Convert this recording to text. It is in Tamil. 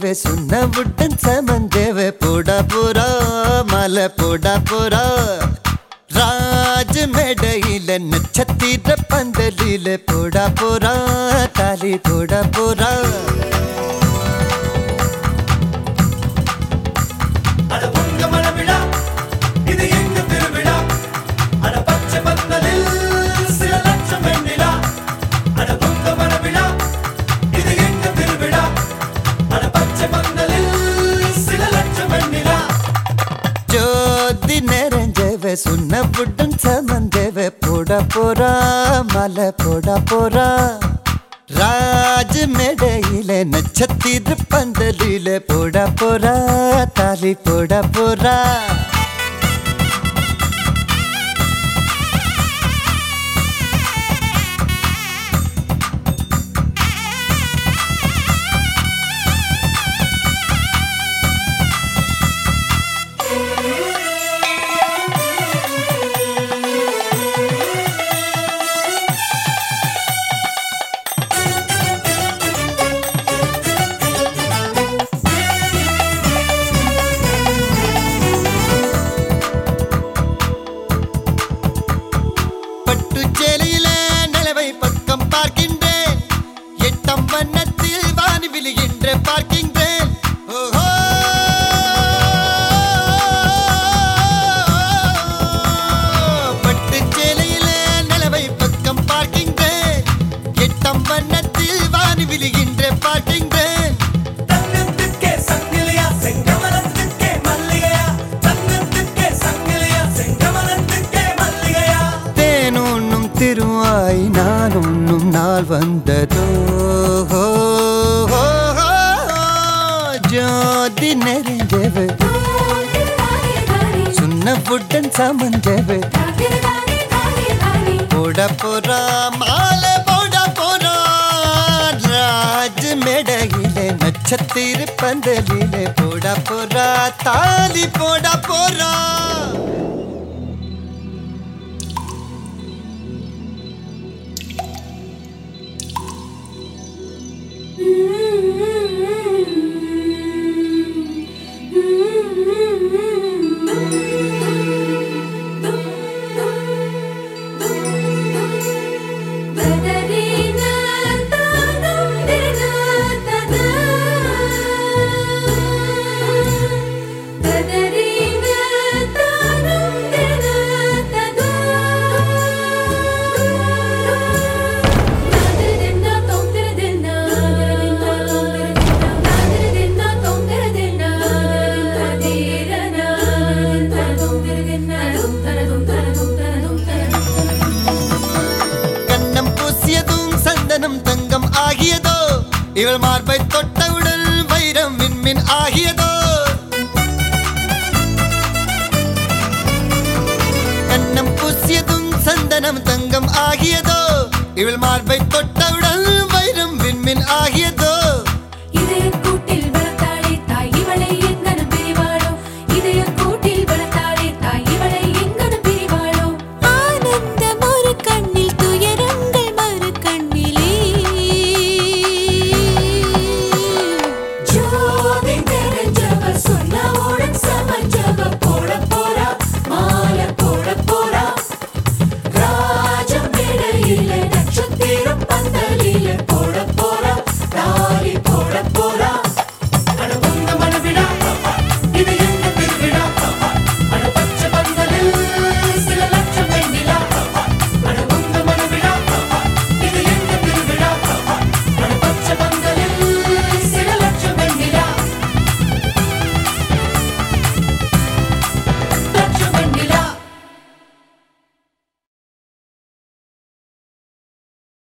சமஞ்சேவே சுண்ண விட்டன் சமஞ்சேவே போடா போறா மலை போடா போறா ராஜ் மேடையில நட்சத்திர பந்தலில போடா போறா தாலி போடா போறா அட உங்க மனவிழா இது எங்க திருவிழா அட பச்சை பந்தலில் சில லட்சம் வெண்ணிலா அட உங்க மனவிழா இது எங்க திருவிழா அட பச்சை பந்தலில் சில லட்சம் வெண்ணிலா ஜோதி நிறைஞ்சவே சுண்ண விட்டன் சமஞ்சேவே போடா போறா மலை போடா போறா ராஜ் மேடையில நட்சத்திர பந்தலில போடா போறா தாலி போடா போறா பட்டு சேலையில நிலவை பக்கம் பார்க்கின்றேன் எட்டம் வண்ணத்தில் வானி விழுகின்ற பார்க்கின்றேன் ஓஹோ பட்டு சேலையில நிலவை பக்கம் பார்க்கின்றேன் எட்டம் வண்ணத்தில் வானி விழுகின்ற பார்க்கின்றேன் தங்கத்துக்கே சங்கிலியா செங்கமலத்துக்கே மல்லிகையா தங்கத்துக்கே சங்கிலியா செங்கமலத்துக்கே மல்லிகையா தேனுண்ணும் திருவாய் நான் உண்ணும் நாள் வந்ததோ ஹோ, ஹோ, ஹோ. ஜோதி நெறிஞ்சவு சுண்ண புட்டன் சமஞ்சவு போட போறா மாலை போட போறா ராஜ் மேடையிலே நட்சத்திர பந்தலிலே போட போறா தாலி போட போறா கண்ணம் பூசியதும் சந்தனம் தங்கம் ஆகியதோ இவள் மார்பை தொட்டவுடன் வைரம் மின்மின் ஆகியதோ கண்ணம் பூசியதும் சந்தனம் தங்கம் ஆகியதோ இவள் மார்பை தொட்டவுடன் வைரம் விண்மின் ஆகியதோ